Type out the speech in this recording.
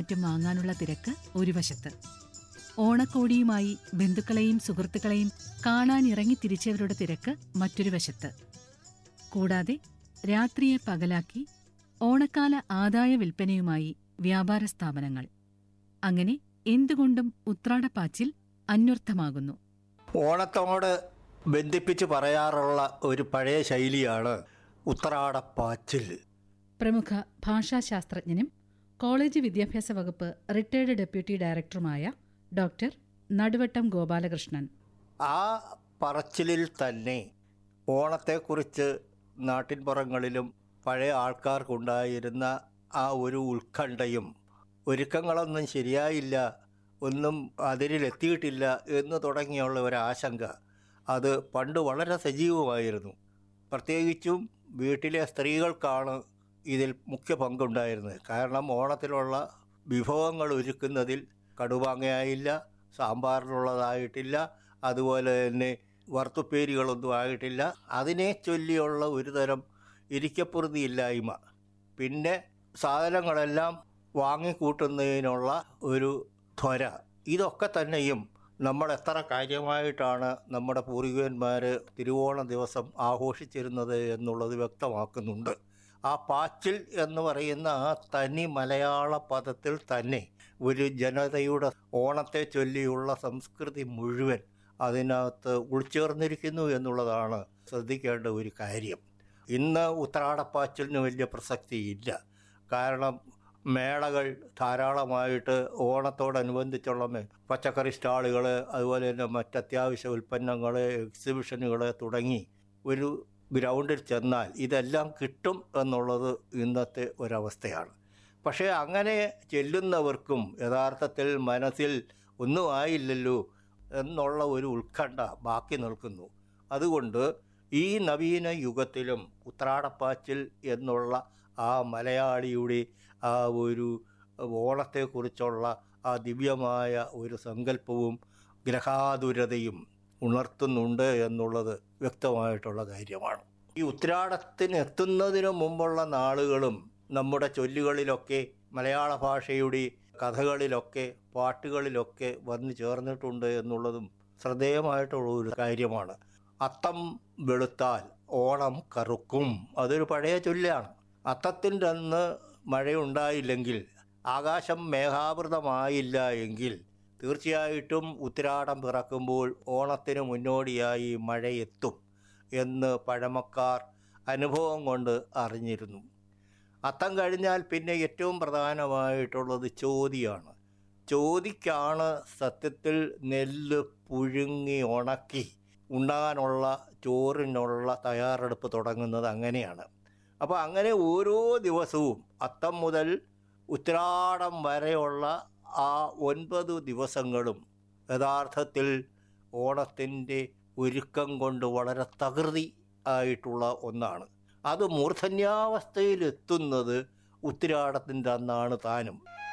മറ്റും വാങ്ങാനുള്ള തിരക്ക് ഒരു വശത്ത് ഓണക്കോടിയുമായി ബന്ധുക്കളെയും സുഹൃത്തുക്കളെയും കാണാനിറങ്ങി തിരിച്ചവരുടെ തിരക്ക് മറ്റൊരു വശത്ത് കൂടാതെ രാത്രിയെ പകലാക്കി ഓണക്കാല ആദായ വിൽപ്പനയുമായി വ്യാപാര സ്ഥാപനങ്ങൾ അങ്ങനെ എന്തുകൊണ്ടും ഉത്രാടപ്പാച്ചിൽ അന്വർത്ഥമാകുന്നു ഓണത്തോട് ബന്ധിപ്പിച്ച് പറയാറുള്ള ഒരു പഴയ ശൈലിയാണ് ഉത്രാടപ്പാച്ചിൽ പ്രമുഖ ഭാഷാശാസ്ത്രജ്ഞനും കോളേജ് വിദ്യാഭ്യാസ വകുപ്പ് റിട്ടയർഡ് ഡെപ്യൂട്ടി ഡയറക്ടറുമായ ഡോക്ടർ നടുവട്ടം ഗോപാലകൃഷ്ണൻ ആ പറച്ചിലിൽ തന്നെ ഓണത്തെക്കുറിച്ച് നാട്ടിൻപുറങ്ങളിലും പഴയ ആൾക്കാർക്കുണ്ടായിരുന്ന ആ ഒരു ഉത്കണ്ഠയും ഒരുക്കങ്ങളൊന്നും ശരിയായില്ല ഒന്നും അതിരിലെത്തിയിട്ടില്ല എന്ന് തുടങ്ങിയുള്ള ഒരു ആശങ്ക അത് പണ്ട് വളരെ സജീവമായിരുന്നു പ്രത്യേകിച്ചും വീട്ടിലെ സ്ത്രീകൾക്കാണ് ഇതിൽ മുഖ്യ പങ്കുണ്ടായിരുന്നത് കാരണം ഓണത്തിലുള്ള വിഭവങ്ങൾ ഒരുക്കുന്നതിൽ കടുമാങ്ങയായില്ല സാമ്പാറിനുള്ളതായിട്ടില്ല അതുപോലെ തന്നെ വറുത്തുപ്പേരികളൊന്നും ആയിട്ടില്ല അതിനെ ചൊല്ലിയുള്ള ഒരു തരം ഇരിക്കപ്പുറതിയില്ലായ്മ പിന്നെ സാധനങ്ങളെല്ലാം വാങ്ങിക്കൂട്ടുന്നതിനുള്ള ഒരു ത്വര ഇതൊക്കെ തന്നെയും നമ്മൾ എത്ര കാര്യമായിട്ടാണ് നമ്മുടെ പൂർവികന്മാർ തിരുവോണ ദിവസം ആഘോഷിച്ചിരുന്നത് എന്നുള്ളത് വ്യക്തമാക്കുന്നുണ്ട് ആ പാച്ചിൽ എന്ന് പറയുന്ന ആ തനി മലയാള പദത്തിൽ തന്നെ ഒരു ജനതയുടെ ഓണത്തെ ചൊല്ലിയുള്ള സംസ്കൃതി മുഴുവൻ അതിനകത്ത് ഉൾച്ചേർന്നിരിക്കുന്നു എന്നുള്ളതാണ് ശ്രദ്ധിക്കേണ്ട ഒരു കാര്യം ഇന്ന് ഉത്രാടപ്പാച്ചിലിന് വലിയ പ്രസക്തിയില്ല കാരണം മേളകൾ ധാരാളമായിട്ട് ഓണത്തോടനുബന്ധിച്ചുള്ള മേ- പച്ചക്കറി സ്റ്റാളുകൾ അതുപോലെ തന്നെ മറ്റ് അത്യാവശ്യ ഉൽപ്പന്നങ്ങൾ എക്സിബിഷനുകൾ തുടങ്ങി ഒരു ഗ്രൗണ്ടിൽ ചെന്നാൽ ഇതെല്ലാം കിട്ടും എന്നുള്ളത് ഇന്നത്തെ ഒരവസ്ഥയാണ് പക്ഷേ അങ്ങനെ ചെല്ലുന്നവർക്കും യഥാർത്ഥത്തിൽ മനസ്സിൽ ഒന്നും ആയില്ലല്ലോ എന്നുള്ള ഒരു ഉത്കണ്ഠ ബാക്കി നിൽക്കുന്നു അതുകൊണ്ട് ഈ നവീന യുഗത്തിലും ഉത്രാടപ്പാച്ചിൽ എന്നുള്ള ആ മലയാളിയുടെ ആ ഒരു ഓണത്തെക്കുറിച്ചുള്ള ആ ദിവ്യമായ ഒരു സങ്കല്പവും ഗ്രഹാതുരതയും ഉണർത്തുന്നുണ്ട് എന്നുള്ളത് വ്യക്തമായിട്ടുള്ള കാര്യമാണ് ഈ ഉത്രാടത്തിന് എത്തുന്നതിന് മുമ്പുള്ള നാളുകളും നമ്മുടെ ചൊല്ലുകളിലൊക്കെ മലയാള ഭാഷയുടെ കഥകളിലൊക്കെ പാട്ടുകളിലൊക്കെ വന്നു ചേർന്നിട്ടുണ്ട് എന്നുള്ളതും ശ്രദ്ധേയമായിട്ടുള്ള ഒരു കാര്യമാണ് അത്തം വെളുത്താൽ ഓണം കറുക്കും അതൊരു പഴയ ചൊല്ലാണ് അത്തത്തിൻ്റെ അന്ന് മഴയുണ്ടായില്ലെങ്കിൽ ആകാശം മേഘാവൃതമായില്ല എങ്കിൽ തീർച്ചയായിട്ടും ഉത്തിരാടം പിറക്കുമ്പോൾ ഓണത്തിന് മുന്നോടിയായി മഴയെത്തും എന്ന് പഴമക്കാർ അനുഭവം കൊണ്ട് അറിഞ്ഞിരുന്നു അത്തം കഴിഞ്ഞാൽ പിന്നെ ഏറ്റവും പ്രധാനമായിട്ടുള്ളത് ചോതിയാണ് ചോതിക്കാണ് സത്യത്തിൽ നെല്ല് പുഴുങ്ങി ഉണക്കി ഉണ്ണാനുള്ള ചോറിനുള്ള തയ്യാറെടുപ്പ് തുടങ്ങുന്നത് അങ്ങനെയാണ് അപ്പോൾ അങ്ങനെ ഓരോ ദിവസവും അത്തം മുതൽ ഉത്രാടം വരെയുള്ള ആ ഒൻപത് ദിവസങ്ങളും യഥാർത്ഥത്തിൽ ഓണത്തിൻ്റെ ഒരുക്കം കൊണ്ട് വളരെ തകൃതി ആയിട്ടുള്ള ഒന്നാണ് അത് മൂർധന്യാവസ്ഥയിലെത്തുന്നത് ഉത്തിരാടത്തിൻ്റെ അന്നാണ് താനും